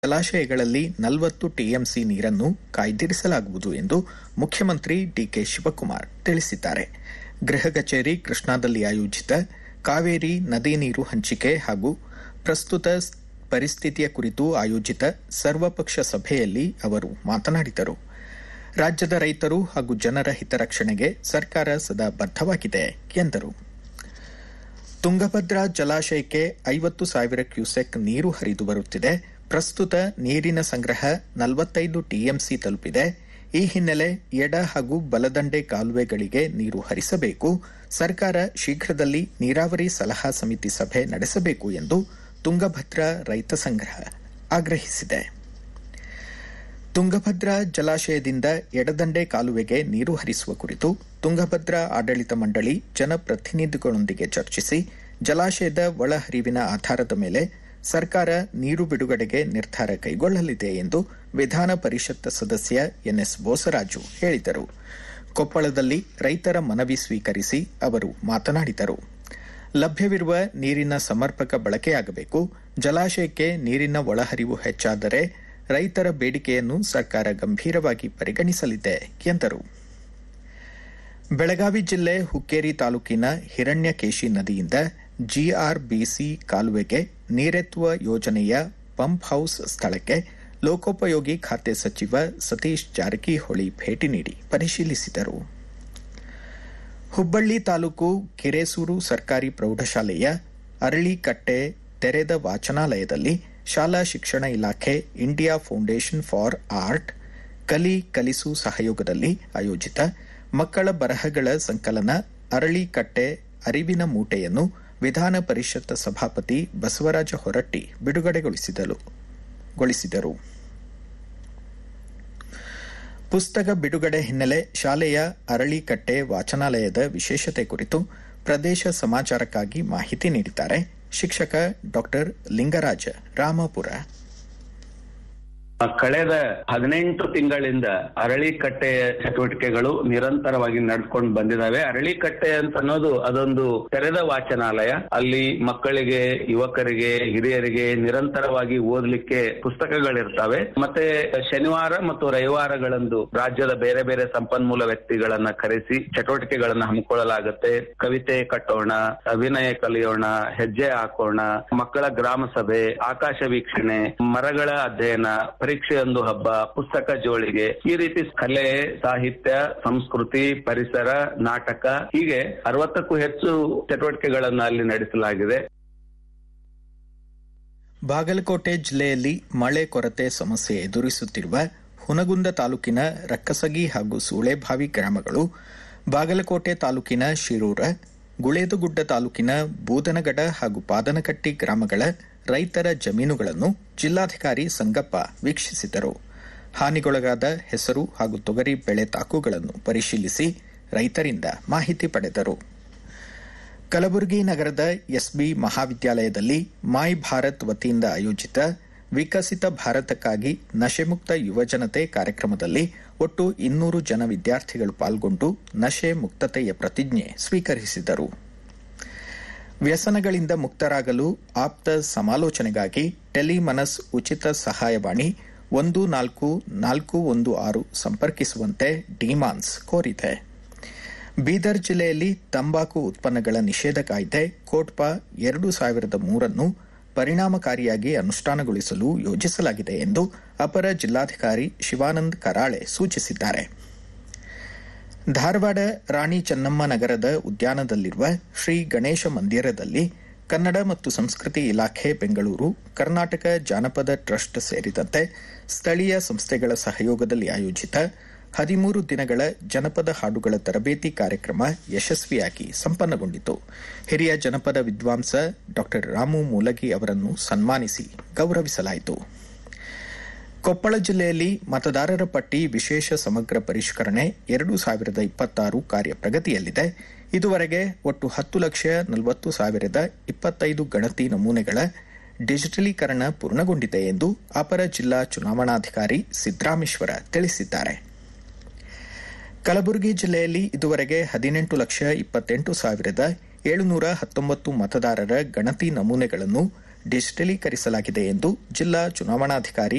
ಜಲಾಶಯಗಳಲ್ಲಿ ನಲವತ್ತು ಟಿಎಂಸಿ ನೀರನ್ನು ಕಾಯ್ದಿರಿಸಲಾಗುವುದು ಎಂದು ಮುಖ್ಯಮಂತ್ರಿ ಡಿಕೆ ಶಿವಕುಮಾರ್ ತಿಳಿಸಿದ್ದಾರೆ ಗೃಹ ಕಚೇರಿ ಕೃಷ್ಣಾದಲ್ಲಿ ಆಯೋಜಿತ ಕಾವೇರಿ ನದಿ ನೀರು ಹಂಚಿಕೆ ಹಾಗೂ ಪ್ರಸ್ತುತ ಪರಿಸ್ಥಿತಿಯ ಕುರಿತು ಆಯೋಜಿತ ಸರ್ವಪಕ್ಷ ಸಭೆಯಲ್ಲಿ ಅವರು ಮಾತನಾಡಿದರು ರಾಜ್ಯದ ರೈತರು ಹಾಗೂ ಜನರ ಹಿತರಕ್ಷಣೆಗೆ ಸರ್ಕಾರ ಸದಾ ಬದ್ದವಾಗಿದೆ ಎಂದರು ತುಂಗಭದ್ರಾ ಜಲಾಶಯಕ್ಕೆ ಐವತ್ತು ಸಾವಿರ ಕ್ಯೂಸೆಕ್ ನೀರು ಹರಿದು ಬರುತ್ತಿದೆ ಪ್ರಸ್ತುತ ನೀರಿನ ಸಂಗ್ರಹ ನಲವತ್ತೈದು ಟಿಎಂಸಿ ತಲುಪಿದೆ ಈ ಹಿನ್ನೆಲೆ ಎಡ ಹಾಗೂ ಬಲದಂಡೆ ಕಾಲುವೆಗಳಿಗೆ ನೀರು ಹರಿಸಬೇಕು ಸರ್ಕಾರ ಶೀಘ್ರದಲ್ಲಿ ನೀರಾವರಿ ಸಲಹಾ ಸಮಿತಿ ಸಭೆ ನಡೆಸಬೇಕು ಎಂದು ತುಂಗಭದ್ರಾ ರೈತ ಸಂಘ ಆಗ್ರಹಿಸಿದೆ ತುಂಗಭದ್ರಾ ಜಲಾಶಯದಿಂದ ಎಡದಂಡೆ ಕಾಲುವೆಗೆ ನೀರು ಹರಿಸುವ ಕುರಿತು ತುಂಗಭದ್ರಾ ಆಡಳಿತ ಮಂಡಳಿ ಜನಪ್ರತಿನಿಧಿಗಳೊಂದಿಗೆ ಚರ್ಚಿಸಿ ಜಲಾಶಯದ ಒಳಹರಿವಿನ ಆಧಾರದ ಮೇಲೆ ಸರ್ಕಾರ ನೀರು ಬಿಡುಗಡೆಗೆ ನಿರ್ಧಾರ ಕೈಗೊಳ್ಳಲಿದೆ ಎಂದು ವಿಧಾನ ಪರಿಷತ್ ಸದಸ್ಯ ಎನ್ಎಸ್ ಬೋಸರಾಜು ಹೇಳಿದರು ಕೊಪ್ಪಳದಲ್ಲಿ ರೈತರ ಮನವಿ ಸ್ವೀಕರಿಸಿ ಅವರು ಮಾತನಾಡಿದರು ಲಭ್ಯವಿರುವ ನೀರಿನ ಸಮರ್ಪಕ ಬಳಕೆಯಾಗಬೇಕು ಜಲಾಶಯಕ್ಕೆ ನೀರಿನ ಒಳಹರಿವು ಹೆಚ್ಚಾದರೆ ರೈತರ ಬೇಡಿಕೆಯನ್ನು ಸರ್ಕಾರ ಗಂಭೀರವಾಗಿ ಪರಿಗಣಿಸಲಿದೆ ಎಂದರು ಬೆಳಗಾವಿ ಜಿಲ್ಲೆ ಹುಕ್ಕೇರಿ ತಾಲೂಕಿನ ಹಿರಣ್ಯಕೇಶಿ ನದಿಯಿಂದ ಜಿಆರ್ಬಿಸಿ ಕಾಲುವೆಗೆ ನೀರೆತ್ತುವ ಯೋಜನೆಯ ಪಂಪ್ ಹೌಸ್ ಸ್ಥಳಕ್ಕೆ ಲೋಕೋಪಯೋಗಿ ಖಾತೆ ಸಚಿವ ಸತೀಶ್ ಜಾರಕಿಹೊಳಿ ಭೇಟಿ ನೀಡಿ ಪರಿಶೀಲಿಸಿದರು ಹುಬ್ಬಳ್ಳಿ ತಾಲೂಕು ಕಿರೇಸೂರು ಸರ್ಕಾರಿ ಪ್ರೌಢಶಾಲೆಯ ಅರಳಿಕಟ್ಟೆ ತೆರೆದ ವಾಚನಾಲಯದಲ್ಲಿ ಶಾಲಾ ಶಿಕ್ಷಣ ಇಲಾಖೆ ಇಂಡಿಯಾ ಫೌಂಡೇಶನ್ ಫಾರ್ ಆರ್ಟ್ ಕಲಿ ಕಲಿಸು ಸಹಯೋಗದಲ್ಲಿ ಆಯೋಜಿತ ಮಕ್ಕಳ ಬರಹಗಳ ಸಂಕಲನ ಅರಳಿಕಟ್ಟೆ ಅರಿವಿನ ಮೂಟೆಯನ್ನು ವಿಧಾನ ಪರಿಷತ್ ಸಭಾಪತಿ ಬಸವರಾಜ ಹೊರಟ್ಟಿ ಬಿಡುಗಡೆಗೊಳಿಸಿದರು ಪುಸ್ತಕ ಬಿಡುಗಡೆ ಹಿನ್ನೆಲೆ ಶಾಲೆಯ ಅರಳಿಕಟ್ಟೆ ವಾಚನಾಲಯದ ವಿಶೇಷತೆ ಕುರಿತು ಪ್ರದೇಶ ಸಮಾಚಾರಕ್ಕಾಗಿ ಮಾಹಿತಿ ನೀಡಿದ್ದಾರೆ ಶಿಕ್ಷಕ ಡಾ ಲಿಂಗರಾಜ ರಾಮಪುರ ಕಳೆದ ಹದಿನೆಂಟು ತಿಂಗಳಿಂದ ಅರಳಿಕಟ್ಟೆಯ ಚಟುವಟಿಕೆಗಳು ನಿರಂತರವಾಗಿ ನಡ್ಕೊಂಡು ಬಂದಿದ್ದಾವೆ ಅರಳಿಕಟ್ಟೆ ಅಂತ ಅನ್ನೋದು ಅದೊಂದು ತೆರೆದ ವಾಚನಾಲಯ ಅಲ್ಲಿ ಮಕ್ಕಳಿಗೆ ಯುವಕರಿಗೆ ಹಿರಿಯರಿಗೆ ನಿರಂತರವಾಗಿ ಓದಲಿಕ್ಕೆ ಪುಸ್ತಕಗಳಿರ್ತವೆ ಮತ್ತೆ ಶನಿವಾರ ಮತ್ತು ರವಿವಾರಗಳಂದು ರಾಜ್ಯದ ಬೇರೆ ಬೇರೆ ಸಂಪನ್ಮೂಲ ವ್ಯಕ್ತಿಗಳನ್ನ ಕರೆಸಿ ಚಟುವಟಿಕೆಗಳನ್ನ ಹಮ್ಮಿಕೊಳ್ಳಲಾಗುತ್ತೆ ಕವಿತೆ ಕಟ್ಟೋಣ ಅಭಿನಯ ಕಲಿಯೋಣ ಹೆಜ್ಜೆ ಹಾಕೋಣ ಮಕ್ಕಳ ಗ್ರಾಮ ಸಭೆ ಆಕಾಶ ವೀಕ್ಷಣೆ ಮರಗಳ ಅಧ್ಯಯನ ಪರೀಕ್ಷೆಯೊಂದು ಹಬ್ಬ ಪುಸ್ತಕ ಜೋಳಿಗೆ ಈ ರೀತಿ ಕಲೆ ಸಾಹಿತ್ಯ ಸಂಸ್ಕೃತಿ ಪರಿಸರ ನಾಟಕ ಹೀಗೆ ಅರವತ್ತಕ್ಕೂ ಹೆಚ್ಚು ಚಟುವಟಿಕೆಗಳನ್ನು ಅಲ್ಲಿ ನಡೆಸಲಾಗಿದೆ ಬಾಗಲಕೋಟೆ ಜಿಲ್ಲೆಯಲ್ಲಿ ಮಳೆ ಕೊರತೆ ಸಮಸ್ಯೆ ಎದುರಿಸುತ್ತಿರುವ ಹುನಗುಂದ ತಾಲೂಕಿನ ರಕ್ಕಸಗಿ ಹಾಗೂ ಸೂಳೆಭಾವಿ ಗ್ರಾಮಗಳು ಬಾಗಲಕೋಟೆ ತಾಲೂಕಿನ ಶಿರೂರ ಗುಳೇದುಗುಡ್ಡ ತಾಲೂಕಿನ ಬೂದನಗಡ ಹಾಗೂ ಪಾದನಕಟ್ಟಿ ಗ್ರಾಮಗಳ ರೈತರ ಜಮೀನುಗಳನ್ನು ಜಿಲ್ಲಾಧಿಕಾರಿ ಸಂಗಪ್ಪ ವೀಕ್ಷಿಸಿದರು ಹಾನಿಗೊಳಗಾದ ಹೆಸರು ಹಾಗೂ ತೊಗರಿ ಬೆಳೆ ತಾಕುಗಳನ್ನು ಪರಿಶೀಲಿಸಿ ರೈತರಿಂದ ಮಾಹಿತಿ ಪಡೆದರು ಕಲಬುರಗಿ ನಗರದ ಎಸ್ಬಿ ಮಹಾವಿದ್ಯಾಲಯದಲ್ಲಿ ಮಾಯ್ ಭಾರತ್ ವತಿಯಿಂದ ಆಯೋಜಿತ ವಿಕಸಿತ ಭಾರತಕ್ಕಾಗಿ ನಶೆಮುಕ್ತ ಯುವಜನತೆ ಕಾರ್ಯಕ್ರಮದಲ್ಲಿ ಒಟ್ಟು ಇನ್ನೂರು ಜನ ವಿದ್ಯಾರ್ಥಿಗಳು ಪಾಲ್ಗೊಂಡು ನಶೆ ಮುಕ್ತತೆಯ ಪ್ರತಿಜ್ಞೆ ಸ್ವೀಕರಿಸಿದರು ವ್ಯಸನಗಳಿಂದ ಮುಕ್ತರಾಗಲು ಆಪ್ತ ಸಮಾಲೋಚನೆಗಾಗಿ ಟೆಲಿಮನಸ್ ಉಚಿತ ಸಹಾಯವಾಣಿ ಒಂದು ನಾಲ್ಕು ನಾಲ್ಕು ಒಂದು ಆರು ಸಂಪರ್ಕಿಸುವಂತೆ ಡಿಮಾನ್ಸ್ ಕೋರಿದೆ ಬೀದರ್ ಜಿಲ್ಲೆಯಲ್ಲಿ ತಂಬಾಕು ಉತ್ಪನ್ನಗಳ ನಿಷೇಧ ಕಾಯ್ದೆ ಕೋಟ್ಪಾ ಎರಡು ಸಾವಿರದ ಮೂರನ್ನು ಪರಿಣಾಮಕಾರಿಯಾಗಿ ಅನುಷ್ಠಾನಗೊಳಿಸಲು ಯೋಜಿಸಲಾಗಿದೆ ಎಂದು ಅಪರ ಜಿಲ್ಲಾಧಿಕಾರಿ ಶಿವಾನಂದ್ ಕರಾಳೆ ಸೂಚಿಸಿದ್ದಾರೆ ಧಾರವಾಡ ರಾಣಿ ಚೆನ್ನಮ್ಮ ನಗರದ ಉದ್ಯಾನದಲ್ಲಿರುವ ಶ್ರೀ ಗಣೇಶ ಮಂದಿರದಲ್ಲಿ ಕನ್ನಡ ಮತ್ತು ಸಂಸ್ಕೃತಿ ಇಲಾಖೆ ಬೆಂಗಳೂರು ಕರ್ನಾಟಕ ಜಾನಪದ ಟ್ರಸ್ಟ್ ಸೇರಿದಂತೆ ಸ್ಥಳೀಯ ಸಂಸ್ಥೆಗಳ ಸಹಯೋಗದಲ್ಲಿ ಆಯೋಜಿತ ಹದಿಮೂರು ದಿನಗಳ ಜನಪದ ಹಾಡುಗಳ ತರಬೇತಿ ಕಾರ್ಯಕ್ರಮ ಯಶಸ್ವಿಯಾಗಿ ಸಂಪನ್ನಗೊಂಡಿತು ಹಿರಿಯ ಜನಪದ ವಿದ್ವಾಂಸ ಡಾ ರಾಮು ಮೂಲಗಿ ಅವರನ್ನು ಸನ್ಮಾನಿಸಿ ಗೌರವಿಸಲಾಯಿತು ಕೊಪ್ಪಳ ಜಿಲ್ಲೆಯಲ್ಲಿ ಮತದಾರರ ಪಟ್ಟಿ ವಿಶೇಷ ಸಮಗ್ರ ಪರಿಷ್ಕರಣೆ ಎರಡು ಸಾವಿರದ ಇಪ್ಪತ್ತಾರು ಕಾರ್ಯ ಪ್ರಗತಿಯಲ್ಲಿದೆ ಇದುವರೆಗೆ ಒಟ್ಟು ಹತ್ತು ಲಕ್ಷ ನಲವತ್ತು ಸಾವಿರದ ಇಪ್ಪತ್ತೈದು ಗಣತಿ ನಮೂನೆಗಳ ಡಿಜಿಟಲೀಕರಣ ಪೂರ್ಣಗೊಂಡಿದೆ ಎಂದು ಅಪರ ಜಿಲ್ಲಾ ಚುನಾವಣಾಧಿಕಾರಿ ಸಿದ್ದರಾಮೇಶ್ವರ ತಿಳಿಸಿದ್ದಾರೆ ಕಲಬುರಗಿ ಜಿಲ್ಲೆಯಲ್ಲಿ ಇದುವರೆಗೆ ಹದಿನೆಂಟು ಲಕ್ಷ ಇಪ್ಪತ್ತೆಂಟು ಸಾವಿರದ ಏಳುನೂರ ಹತ್ತೊಂಬತ್ತು ಮತದಾರರ ಗಣತಿ ನಮೂನೆಗಳನ್ನು ಡಿಜಿಟಲೀಕರಿಸಲಾಗಿದೆ ಎಂದು ಜಿಲ್ಲಾ ಚುನಾವಣಾಧಿಕಾರಿ